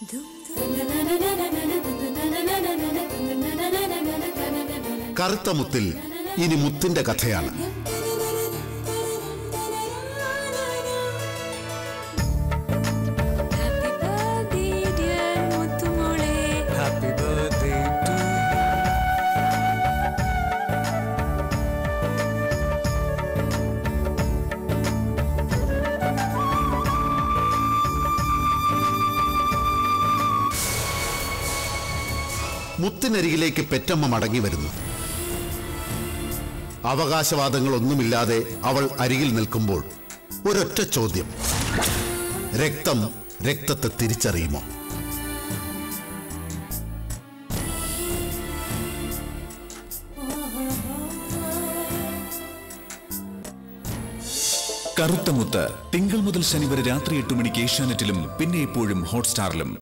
കറുത്ത മുത്തിൽ ഇനി മുത്തിന്റെ കഥയാണ് Happy birthday, dear മുത്തുമോളെ. ഹാപ്പി ബർത്ത്ഡേ ടു മുത്തിനരികിലേക്ക് പെറ്റമ്മ മടങ്ങി വരുന്നു അവകാശവാദങ്ങളൊന്നുമില്ലാതെ അവൾ അരികിൽ നിൽക്കുമ്പോൾ ഒരൊറ്റ ചോദ്യം രക്തം രക്തത്തെ തിരിച്ചറിയുമോ കറുത്ത മുത്ത് തിങ്കൾ മുതൽ ശനി വരെ രാത്രി എട്ട് മണിക്ക് ഏഷ്യാനെറ്റിലും പിന്നെ എപ്പോഴും ഹോട്ട്സ്റ്റാറിലും